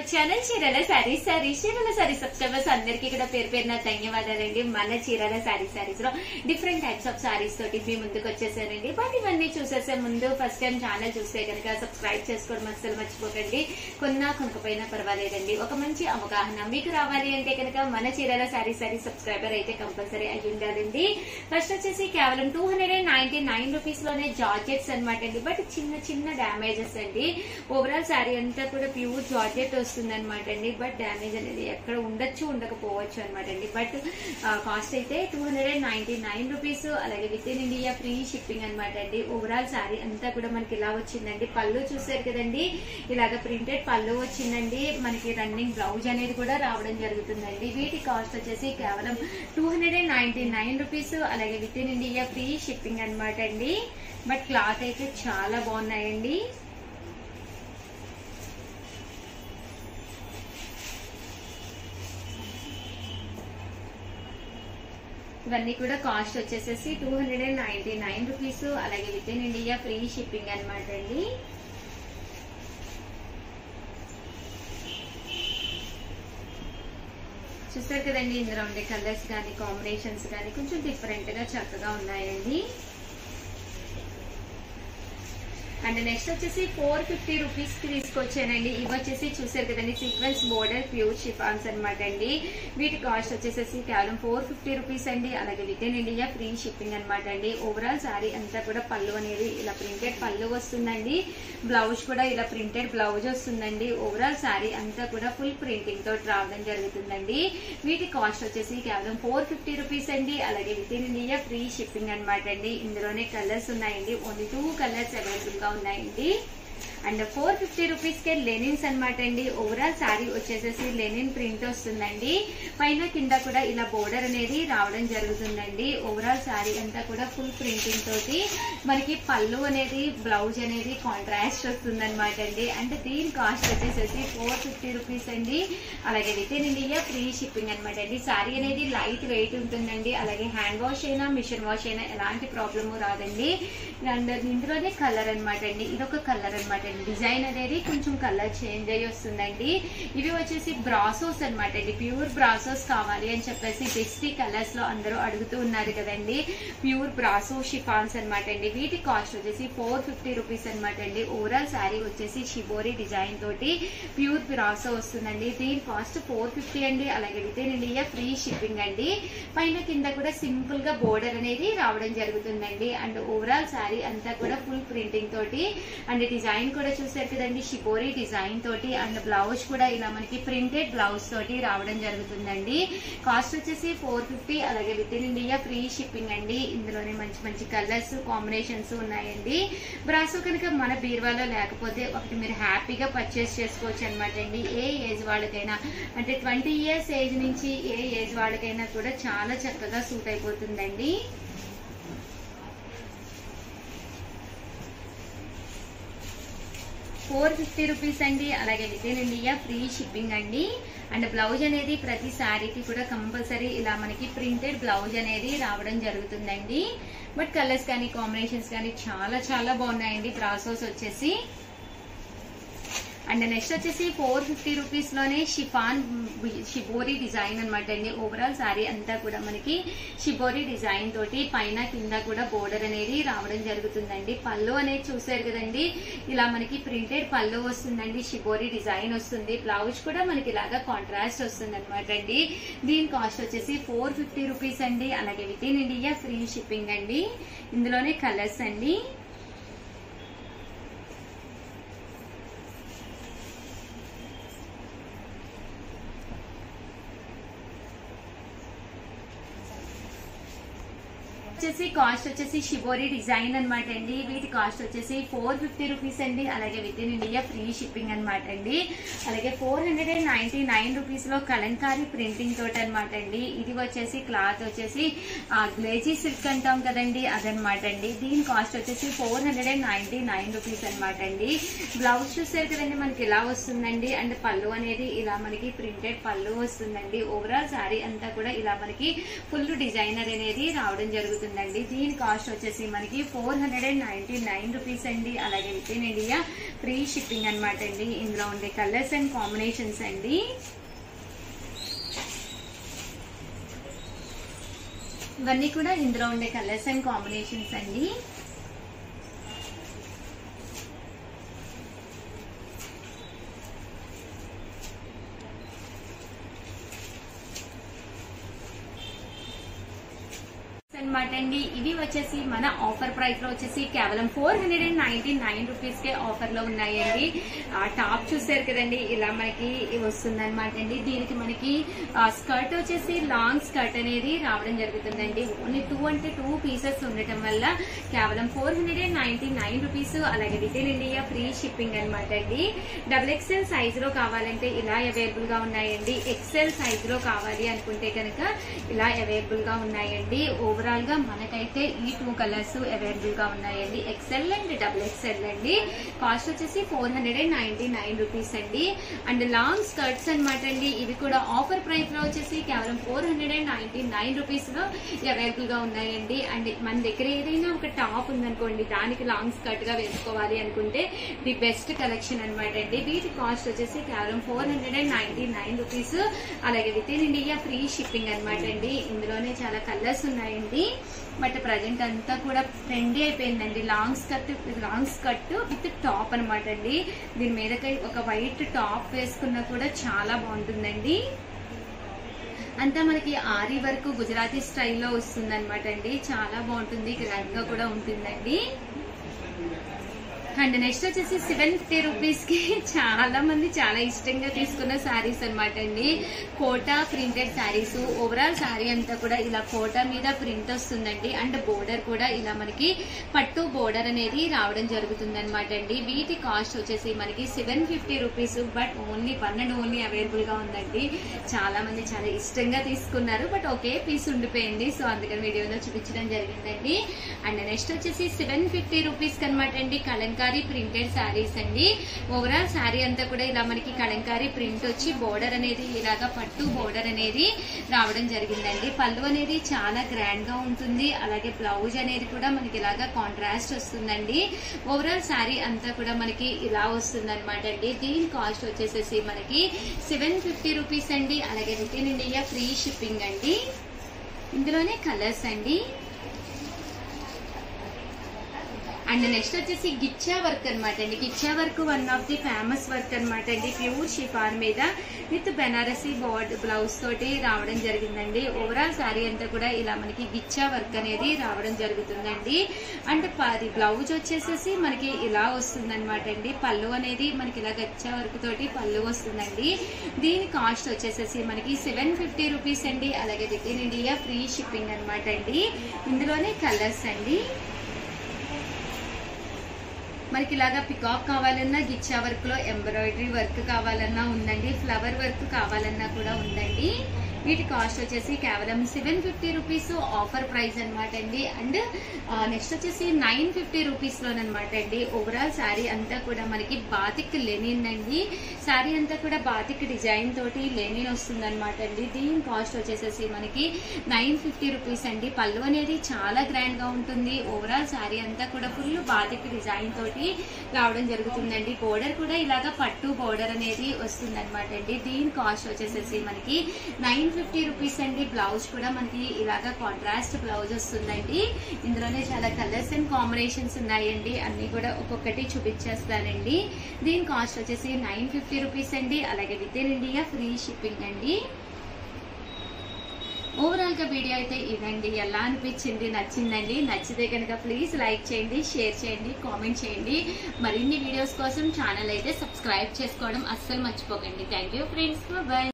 channel చీరల సారీ సారీ చీరల saree subscribers అందరికీ కూడా పేరు పేరున ధన్యవాదాలండి మన చీరల సారీ సారీస్ లో డిఫరెంట్ టైప్స్ ఆఫ్ సారీస్ తోటి మీ ముందుకు వచ్చేసానండి బట్ ఇవన్నీ చూసేసే ముందు ఫస్ట్ టైం ఛానల్ చూస్తే కనుక సబ్స్క్రైబ్ చేసుకోవడం అస్సలు మర్చిపోకండి కొన్నా కొనుకపోయినా పర్వాలేదండి ఒక మంచి అవగాహన మీకు రావాలి అంటే కనుక మన చీరల సారీ సారీ సబ్స్క్రైబర్ అయితే కంపల్సరీ అయి ఉండాలండి ఫస్ట్ వచ్చేసి కేవలం two hundred and ninety nine rupees లోనే జార్జెట్స్ అనమాట అండి బట్ చిన్న చిన్న డ్యామేజెస్ అండి ఓవరాల్ శారీ అంతా కూడా ప్యూర్ జార్జెట్ వస్తుంది అనమాట అండి బట్ డ్యామేజ్ అనేది ఎక్కడ ఉండొచ్చు ఉండకపోవచ్చు అనమాట అండి బట్ కాస్ట్ అయితే two hundred and ninety nine rupees అలాగే within India free shipping అనమాట అండి ఓవరాల్ శారీ అంతా కూడా మనకి ఇలా వచ్చిందండి పళ్ళు చూసారు కదండి ఇలాగ ప్రింటెడ్ పళ్ళు వచ్చిందండి మనకి రన్నింగ్ బ్లౌజ్ అనేది కూడా రావడం జరుగుతుందండి వీటి కాస్ట్ వచ్చేసి కేవలం two hundred and ninety nine rupees అలాగే within India free shipping అనమాట అండి బట్ క్లాత్ అయితే చాలా బాగున్నాయండి ఇవన్నీ కూడా కాస్ట్ వచ్చేసేసి two hundred and ninety nine rupees అలాగే within India free shipping అనమాట అండి చూస్తారు కదండి ఇందులో ఉండే కలర్స్ కానీ కాంబినేషన్స్ కానీ కొంచెం డిఫరెంట్ గా చక్కగా ఉన్నాయండి అండ్ నెక్స్ట్ వచ్చేసి ఫోర్ ఫిఫ్టీ రూపీస్ కి తీసుకొచ్చానండి ఇవి వచ్చేసి చూసారు కదండి సీక్వెన్స్ బోర్డర్ ప్యూర్ షిఫాన్స్ అనమాట అండి వీటి కాస్ట్ వచ్చేసేసి కేవలం ఫోర్ ఫిఫ్టీ రూపీస్ అండి అలాగే within India free shipping అనమాట అండి ఓవరాల్ సారీ అంతా కూడా పళ్ళు అనేది ఇలా ప్రింటెడ్ పళ్ళు వస్తుందండి బ్లౌజ్ కూడా ఇలా ప్రింటెడ్ బ్లౌజ్ వస్తుందండి ఓవరాల్ సారీ అంతా కూడా ఫుల్ ప్రింటింగ్ తోటి రావడం జరుగుతుందండి వీటి కాస్ట్ వచ్చేసి కేవలం ఫోర్ ఫిఫ్టీ రూపీస్ అండి అలాగే within India free shipping అనమాట అండి ఇందులోనే కలర్స్ ఉన్నాయండి ఓన్లీ టూ కలర్స్ అవైలబుల్ గా ఉన్నాయండి అండ్ ఫోర్ ఫిఫ్టీ రూపీస్ కే లెనిన్స్ అనమాట అండి ఓవరాల్ శారీ వచ్చేసేసి లెనిన్ ప్రింట్ వస్తుందండి పైన కింద కూడా ఇలా బోర్డర్ అనేది రావడం జరుగుతుందండి ఓవరాల్ శారీ అంతా కూడా ఫుల్ ప్రింటింగ్ తోటి మనకి పళ్ళు అనేది బ్లౌజ్ అనేది కాంట్రాస్ట్ వస్తుందన్నమాట అండి అంటే దీని కాస్ట్ వచ్చేసేసి ఫోర్ ఫిఫ్టీ రూపీస్ అండి అలాగే within India free shipping అనమాట అండి శారీ అనేది లైట్ వెయిట్ ఉంటుందండి అలాగే హ్యాండ్ వాష్ అయినా మిషన్ వాష్ అయినా ఎలాంటి ప్రాబ్లము రాదండి అండ్ ఇందులోనే కలర్ అనమాట అండి ఇదొక కలర్ అనమాట అండి డిజైన్ అనేది కొంచెం కలర్ చేంజ్ అయ్యి వస్తుందండి ఇవి వచ్చేసి బ్రాసోస్ అనమాట అండి ప్యూర్ బ్రాసోస్ కావాలి అని చెప్పేసి బెస్టీ కలర్స్ లో అందరూ అడుగుతూ ఉన్నారు కదండి ప్యూర్ బ్రాసో షిఫాన్స్ అనమాట అండి వీటి కాస్ట్ వచ్చేసి ఫోర్ ఫిఫ్టీ రూపీస్ అనమాట అండి ఓవరాల్ శారీ వచ్చేసి షిబోరి డిజైన్ తోటి ప్యూర్ బ్రాసో వస్తుందండి దీని కాస్ట్ ఫోర్ ఫిఫ్టీ అండి అలాగే within India free shipping అండి పైన కింద కూడా సింపుల్ గా బోర్డర్ అనేది రావడం జరుగుతుందండి అండ్ ఓవరాల్ శారీ అంతా కూడా ఫుల్ ప్రింటింగ్ తోటి అండ్ డిజైన్ కూడా చూసారు కదండి షిబోరి డిజైన్ తోటి అండ్ బ్లౌజ్ కూడా ఇలా మనకి ప్రింటెడ్ బ్లౌజ్ తోటి రావడం జరుగుతుందండి కాస్ట్ వచ్చేసి ఫోర్ ఫిఫ్టీ అలాగే within India free shipping అండి ఇందులోనే మంచి మంచి కలర్స్ కాంబినేషన్స్ ఉన్నాయండి బ్రాసో కనుక మన బీరువాలో లేకపోతే ఒకటి మీరు హ్యాపీగా పర్చేస్ చేసుకోవచ్చు అనమాట అండి ఏ ఏజ్ వాళ్ళకైనా అంటే ట్వంటీ ఇయర్స్ ఏజ్ నుంచి ఏ ఏజ్ వాళ్ళకైనా కూడా చాలా చక్కగా సూట్ అయిపోతుందండి ఫోర్ ఫిఫ్టీ రూపీస్ అండి అలాగే within India free shipping అండి అండ్ బ్లౌజ్ అనేది ప్రతి శారీకి కూడా కంపల్సరీ ఇలా మనకి ప్రింటెడ్ బ్లౌజ్ అనేది రావడం జరుగుతుందండి బట్ కలర్స్ కానీ కాంబినేషన్స్ కానీ చాలా చాలా బాగున్నాయండి బ్రాసోస్ వచ్చేసి అండ్ నెక్స్ట్ వచ్చేసి ఫోర్ ఫిఫ్టీ రూపీస్ లోనే షిఫాన్ షిబోరి డిజైన్ అనమాట అండి ఓవరాల్ శారీ అంతా కూడా మనకి షిబోరి డిజైన్ తోటి పైన కింద కూడా బోర్డర్ అనేది రావడం జరుగుతుందండి పళ్ళు అనేది చూసారు కదండి ఇలా మనకి ప్రింటెడ్ పళ్ళు వస్తుందండి షిబోరి డిజైన్ వస్తుంది బ్లౌజ్ కూడా మనకి ఇలాగా కాంట్రాస్ట్ వస్తుంది అనమాట అండి దీని కాస్ట్ వచ్చేసి ఫోర్ ఫిఫ్టీ రూపీస్ అండి అలాగే within India free shipping అండి ఇందులోనే కలర్స్ అండి వచ్చేసి కాస్ట్ వచ్చేసి షిబోరి డిజైన్ అనమాట అండి వీటి కాస్ట్ వచ్చేసి ఫోర్ ఫిఫ్టీ రూపీస్ అండి అలాగే within India free shipping అనమాట అండి అలాగే four hundred and ninety nine rupees లో కలంకారీ ప్రింటింగ్ తోటి అనమాట అండి ఇది వచ్చేసి క్లాత్ వచ్చేసి గ్లేజీ సిల్క్ అంటాం కదండి అదనమాట అండి దీని కాస్ట్ వచ్చేసి four hundred and ninety nine rupees అనమాట అండి బ్లౌజ్ చూసారు కదండి మనకి ఇలా వస్తుందండి అండ్ పళ్ళు అనేది ఇలా మనకి ప్రింటెడ్ పళ్ళు వస్తుందండి ఓవరాల్ శారీ అంతా కూడా ఇలా మనకి ఫుల్ డిజైనర్ అనేది రావడం జరుగుతుంది ఉందండి దీని కాస్ట్ వచ్చేసి మనకి four hundred and ninety nine rupees అండి అలాగే within India free shipping అనమాట అండి ఇందులో ఉండే కలర్స్ అండ్ కాంబినేషన్స్ అండి ఇవన్నీ కూడా ఇందులో ఉండే కలర్స్ అండ్ కాంబినేషన్స్ అండి అనమాట అండి ఇవి వచ్చేసి మన ఆఫర్ ప్రైస్ లో వచ్చేసి కేవలం four hundred and ninety nine rupees కే ఆఫర్ లో ఉన్నాయండి ఆ టాప్ చూసారు కదండి ఇలా మనకి వస్తుంది అనమాట అండి దీనికి మనకి స్కర్ట్ వచ్చేసి లాంగ్ స్కర్ట్ అనేది రావడం జరుగుతుందండి ఓన్లీ టూ అంటే టూ పీసెస్ ఉండటం వల్ల కేవలం four hundred and ninety nine rupees అలాగే within India free shipping అనమాట అండి డబుల్ ఎక్స్ఎల్ సైజ్ లో కావాలంటే ఇలా అవైలబుల్ గా ఉన్నాయండి ఎక్స్ఎల్ సైజ్ లో కావాలి అనుకుంటే కనుక ఇలా అవైలబుల్ గా ఉన్నాయండి ఓవరాల్ గా మనకైతే ఈ టూ కలర్స్ అవైలబుల్ గా ఉన్నాయండి ఎక్స్ఎల్ అండ్ డబుల్ ఎక్స్ఎల్ అండి కాస్ట్ వచ్చేసి four hundred and ninety nine rupees అండి అండ్ లాంగ్ స్కర్ట్స్ అనమాట అండి ఇవి కూడా ఆఫర్ ప్రైస్ లో వచ్చేసి కేవలం four hundred and ninety nine rupees లో అవైలబుల్ గా ఉన్నాయండి అండ్ మన దగ్గర ఏదైనా ఒక టాప్ ఉందనుకోండి దానికి లాంగ్ స్కర్ట్ గా వేసుకోవాలి అనుకుంటే ది బెస్ట్ కలెక్షన్ అనమాట అండి వీటి కాస్ట్ వచ్చేసి కేవలం four hundred and ninety nine rupees అలాగే within India free shipping అనమాట అండి ఇందులోనే చాలా కలర్స్ ఉన్నాయండి బట్ ప్రజెంట్ అంతా కూడా ట్రెండీ అయిపోయిందండి long skirt long skirt with top అనమాట అండి దీని మీదకి ఒక వైట్ టాప్ వేసుకున్నా కూడా చాలా బాగుంటుందండి అంతా మనకి ఆరి వరకు గుజరాతీ స్టైల్లో వస్తుంది అనమాట అండి చాలా బాగుంటుంది గ్రాండ్ గా కూడా ఉంటుందండి అండ్ నెక్స్ట్ వచ్చేసి సెవెన్ ఫిఫ్టీ రూపీస్ కి చాలా మంది చాలా ఇష్టంగా తీసుకున్న శారీస్ అనమాట అండి కోటా ప్రింటెడ్ శారీస్ ఓవరాల్ శారీ అంతా కూడా ఇలా కోటా మీద ప్రింట్ వస్తుందండి అండ్ బోర్డర్ కూడా ఇలా మనకి పట్టు బోర్డర్ అనేది రావడం జరుగుతుంది అనమాట అండి వీటి కాస్ట్ వచ్చేసి మనకి seven fifty rupees but only one and only available గా ఉందండి చాలా మంది చాలా ఇష్టంగా తీసుకున్నారు బట్ ఒకే పీస్ ఉండిపోయింది సో అందుకని వీడియోలో చూపించడం జరిగిందండి అండ్ నెక్స్ట్ వచ్చేసి సెవెన్ ఫిఫ్టీ రూపీస్ అనమాట అండి కలంకారీ ప్రింటెడ్ శారీస్ అండి ఓవరాల్ శారీ అంతా కూడా ఇలా మనకి కలంకారీ ప్రింట్ వచ్చి బోర్డర్ అనేది ఇలాగా పట్టు బోర్డర్ అనేది రావడం జరిగిందండి పళ్ళు అనేది చాలా గ్రాండ్ గా ఉంటుంది అలాగే బ్లౌజ్ అనేది కూడా మనకి ఇలాగా కాంట్రాస్ట్ వస్తుందండి ఓవరాల్ శారీ అంతా కూడా మనకి ఇలా వస్తుంది అనమాట అండి దీని కాస్ట్ వచ్చేసేసి మనకి సెవెన్ ఫిఫ్టీ రూపీస్ అండి అలాగే within India free shipping అండి ఇందులోనే కలర్స్ అండి అండ్ నెక్స్ట్ వచ్చేసి గిచ్చా వర్క్ అనమాట అండి ghicha work one of the famous work అనమాట అండి ప్యూర్ షిఫాన్ మీద విత్ బెనారసీ బోర్డ్ బ్లౌజ్ తోటి రావడం జరిగిందండి ఓవరాల్ శారీ అంతా కూడా ఇలా మనకి గిచ్చా వర్క్ అనేది రావడం జరుగుతుందండి అండ్ అది బ్లౌజ్ వచ్చేసేసి మనకి ఇలా వస్తుంది అనమాట అండి పళ్ళు అనేది మనకి ఇలా గచ్చా వర్క్ తోటి పళ్ళు వస్తుందండి దీని కాస్ట్ వచ్చేసేసి మనకి సెవెన్ ఫిఫ్టీ రూపీస్ అండి అలాగే within India free shipping అనమాట అండి ఇందులోనే కలర్స్ అండి మనకి ఇలాగా పికాక్ కావాలన్నా గిచ్చా వర్క్ లో ఎంబ్రాయిడరీ వర్క్ కావాలన్నా ఉందండి ఫ్లవర్ వర్క్ కావాలన్నా కూడా ఉందండి వీటి కాస్ట్ వచ్చేసి కేవలం seven fifty rupees offer price అనమాట అండి అండ్ నెక్స్ట్ వచ్చేసి నైన్ ఫిఫ్టీ రూపీస్ లోనమాట అండి ఓవరాల్ శారీ అంతా కూడా మనకి బాతిక్ లెనిన్ అండి శారీ అంతా కూడా బాతిక్ డిజైన్ తోటి లెనిన్ వస్తుంది అనమాట అండి దీని కాస్ట్ వచ్చేసేసి మనకి నైన్ ఫిఫ్టీ రూపీస్ అండి పళ్ళు అనేది చాలా గ్రాండ్ గా ఉంటుంది ఓవరాల్ శారీ అంతా కూడా ఫుల్ బాతిక్ డిజైన్ తోటి రావడం జరుగుతుందండి బోర్డర్ కూడా ఇలాగా పట్టు బోర్డర్ అనేది వస్తుంది అనమాట అండి దీని కాస్ట్ వచ్చేసేసి మనకి నైన్ ఫిఫ్టీ రూపీస్ అండి బ్లౌజ్ కూడా మనకి ఇలాగా కాంట్రాస్ట్ బ్లౌజ్ వస్తుందండి ఇందులోనే చాలా కలర్స్ అండ్ కాంబినేషన్స్ ఉన్నాయండి అన్ని కూడా ఒక్కొక్కటి చూపించేస్తానండి దీని కాస్ట్ వచ్చేసి నైన్ ఫిఫ్టీ రూపీస్ అండి అలాగే within India free shipping అండి ఓవరాల్ గా వీడియో అయితే ఇదండి ఎలా అనిపించింది నచ్చిందండి నచ్చితే కనుక ప్లీజ్ లైక్ చేయండి షేర్ చేయండి కామెంట్ చేయండి మరిన్ని వీడియోస్ కోసం ఛానల్ అయితే సబ్స్క్రైబ్ చేసుకోవడం అస్సలు మర్చిపోకండి థ్యాంక్ యూ ఫ్రెండ్స్ బాయ్